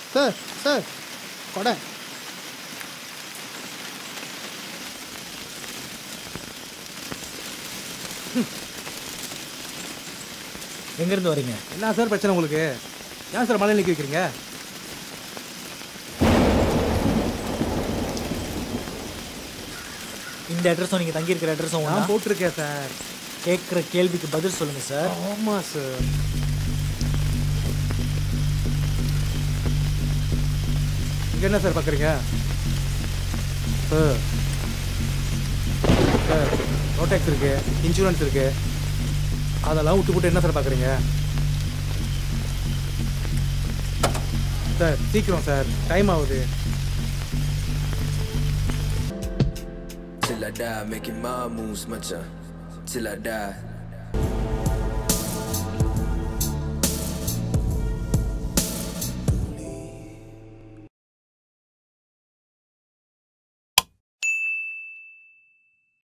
Sir sir கொடை எங்கேருந்து வரீங்க என்ன சார் பிரச்சனை உங்களுக்கு ஏன் சார் மழை நிற்க வைக்கிறீங்க இந்த அட்ரஸும் நீங்கள் தங்கியிருக்கிற அட்ரஸும் நான் ஒன்றா போட்டிருக்கேன் சார் கேட்குற கேள்விக்கு பதில் சொல்லுங்கள் சார் ஆமாம் சார் இங்கே என்ன சார் பார்க்குறீங்க சார் சார் ரோடெக்ஸ் இருக்கு இன்சூரன்ஸ் இருக்கு அதெல்லாம் விட்டு போட்டு என்ன சார் பார்க்குறீங்க சார் சீக்கிரம் சார் டைம் ஆகுது Till I die, making my moves, macha. Till I die,